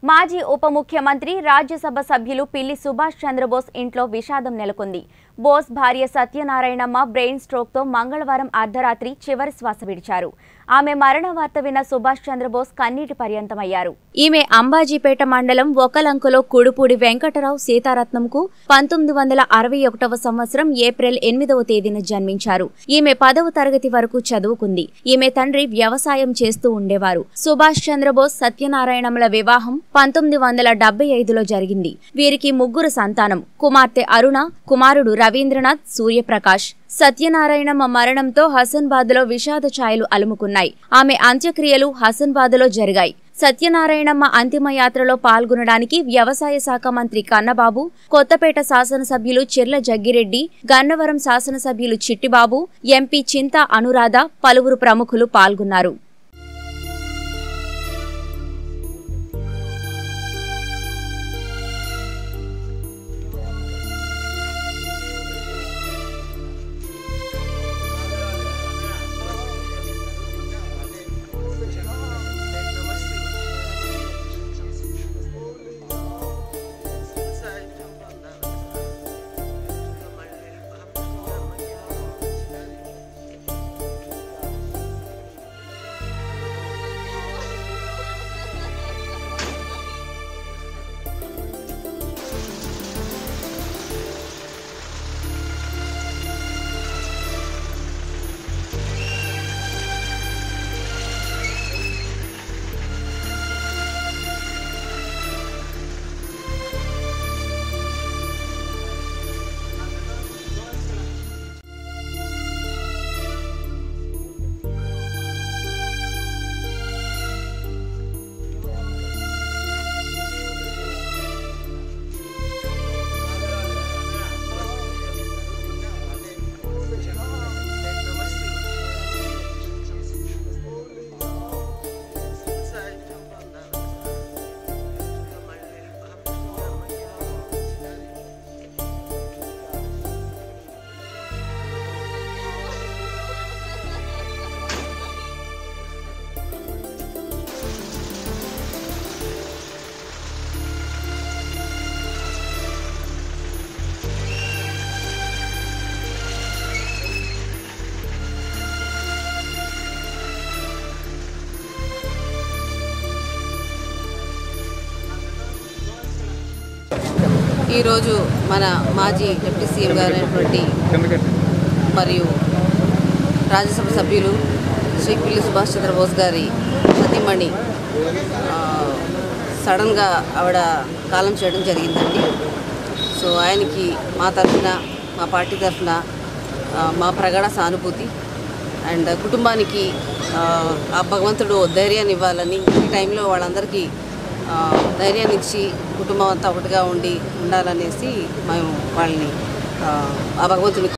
మాజీ ఉప ముఖ్యమంత్రి రాజ్యసభ సభ్యులు పిల్లి సుభాష్ చంద్రబోస్ ఇంట్లో విషాదం నెలకొంది బోస్ భార్య సత్యనారాయణమ్మ బ్రెయిన్ స్ట్రోక్తో మంగళవారం అర్ధరాత్రి చివరి శ్వాస విడిచారు ఆమె మరణ వార్త విన్న సుభాష్ చంద్రబోస్ కన్నీటి పర్యంతమయ్యారు ఈమె అంబాజీపేట మండలం ఒకలంకలో కుడుపూడి వెంకటరావు సీతారత్నంకు పంతొమ్మిది వందల అరవై ఒకటవ సంవత్సరం ఏప్రిల్ ఎనిమిదవ తేదీన జన్మించారు ఈమె పదవ తరగతి వరకు చదువుకుంది ఈమె తండ్రి వ్యవసాయం చేస్తూ ఉండేవారు సుభాష్ చంద్రబోస్ సత్యనారాయణముల వివాహం పంతొమ్మిది వందల డెబ్బై ఐదులో జరిగింది వీరికి ముగ్గురు సంతానం కుమార్తె అరుణ కుమారుడు రవీంద్రనాథ్ సూర్యప్రకాష్ సత్యనారాయణమ్మ మరణంతో హసన్బాద్లో విషాద ఛాయలు అలుముకున్నాయి ఆమె అంత్యక్రియలు హసన్బాద్లో జరిగాయి సత్యనారాయణమ్మ అంతిమయాత్రలో పాల్గొనడానికి వ్యవసాయ శాఖ మంత్రి కన్నబాబు కొత్తపేట శాసనసభ్యులు చిర్ల జగ్గిరెడ్డి గన్నవరం శాసనసభ్యులు చిట్టిబాబు ఎంపీ చింతా అనురాధ పలువురు ప్రముఖులు పాల్గొన్నారు ఈరోజు మన మాజీ డిప్యూటీ సీఎం గారైనటువంటి మరియు రాజ్యసభ సభ్యులు శ్రీ పిల్లి సుభాష్ చంద్రబోస్ గారి సతీమణి ఆ, సడన్గా ఆవిడ కాలం చేయడం జరిగిందండి సో ఆయనకి మా తరఫున మా పార్టీ తరఫున ఆ, మా ప్రగాఢ సానుభూతి అండ్ కుటుంబానికి ఆ, ఆ భగవంతుడు ధైర్యాన్ని ఇవ్వాలని ఈ టైంలో వాళ్ళందరికీ ఆ, ధైర్యాన్ని ఇచ్చి కుటుంబం అంతా ఒకటిగా ఉండి ఉండాలనేసి మేము వాళ్ళని ఆ, ఆ భగవంతుని